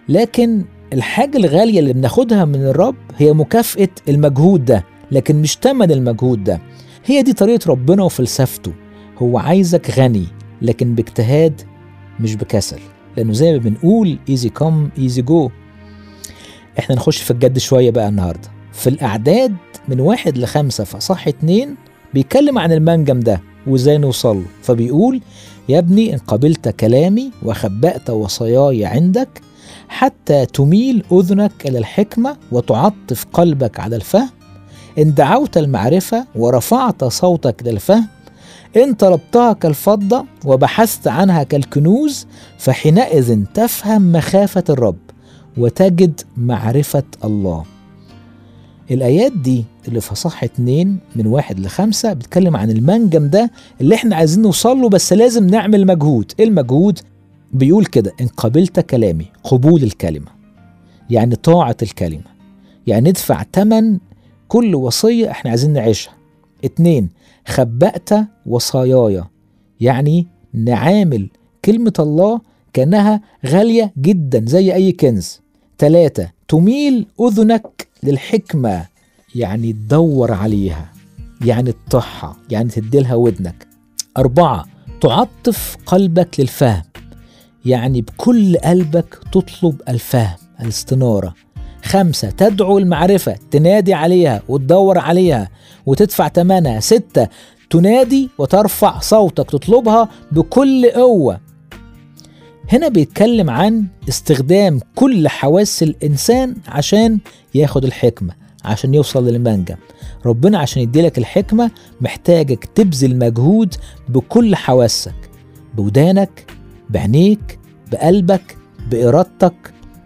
لكن الحاجة الغالية اللي بناخدها من الرب هي مكافأة المجهود ده لكن مش تمن المجهود ده هي دي طريقة ربنا وفلسفته هو عايزك غني لكن باجتهاد مش بكسل لأنه زي ما بنقول easy come easy go احنا نخش في الجد شوية بقى النهاردة في الأعداد من واحد لخمسة في أصح اتنين بيتكلم عن المنجم ده وازاي نوصل له فبيقول يا ابني إن قبلت كلامي وخبأت وصاياي عندك حتى تميل أذنك إلى الحكمة وتعطف قلبك على الفهم إن دعوت المعرفة ورفعت صوتك للفهم إن طلبتها كالفضة وبحثت عنها كالكنوز فحينئذ تفهم مخافة الرب وتجد معرفة الله الآيات دي اللي في صح اتنين من واحد لخمسة بتكلم عن المنجم ده اللي احنا عايزين نوصل له بس لازم نعمل مجهود ايه المجهود بيقول كده ان قبلت كلامي قبول الكلمة يعني طاعة الكلمة يعني ندفع تمن كل وصية احنا عايزين نعيشها اتنين خبأت وصاياي يعني نعامل كلمة الله كأنها غالية جدا زي أي كنز تلاتة تميل أذنك للحكمة يعني تدور عليها يعني تطحها يعني تديلها ودنك أربعة تعطف قلبك للفهم يعني بكل قلبك تطلب الفهم الاستنارة خمسة تدعو المعرفة تنادي عليها وتدور عليها وتدفع ثمنها ستة تنادي وترفع صوتك تطلبها بكل قوة هنا بيتكلم عن استخدام كل حواس الإنسان عشان ياخد الحكمة عشان يوصل للمنجم ربنا عشان يديلك الحكمة محتاجك تبذل مجهود بكل حواسك بودانك بعينيك بقلبك بإرادتك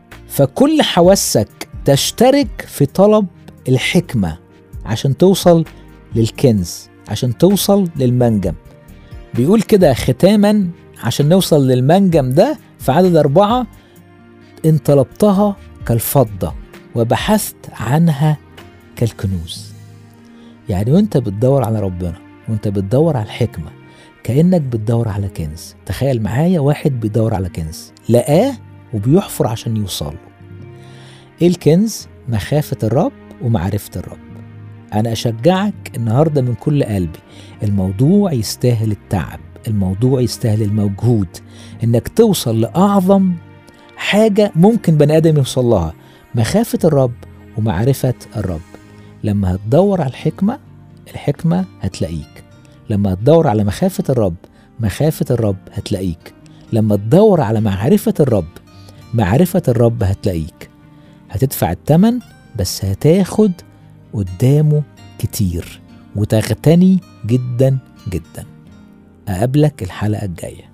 فكل حواسك تشترك في طلب الحكمة عشان توصل للكنز عشان توصل للمنجم بيقول كده ختاما عشان نوصل للمنجم ده في عدد أربعة إن طلبتها كالفضة وبحثت عنها كالكنوز يعني وانت بتدور على ربنا وانت بتدور على الحكمة كأنك بتدور على كنز تخيل معايا واحد بيدور على كنز لقاه وبيحفر عشان يوصل له ايه الكنز مخافة الرب ومعرفة الرب أنا أشجعك النهاردة من كل قلبي الموضوع يستاهل التعب الموضوع يستاهل المجهود إنك توصل لأعظم حاجة ممكن بني آدم يوصل لها مخافة الرب ومعرفة الرب لما هتدور على الحكمة الحكمة هتلاقيك لما هتدور على مخافة الرب مخافة الرب هتلاقيك لما تدور على معرفة الرب معرفة الرب هتلاقيك هتدفع التمن بس هتاخد قدامه كتير وتغتني جدا جدا أقابلك الحلقة الجاية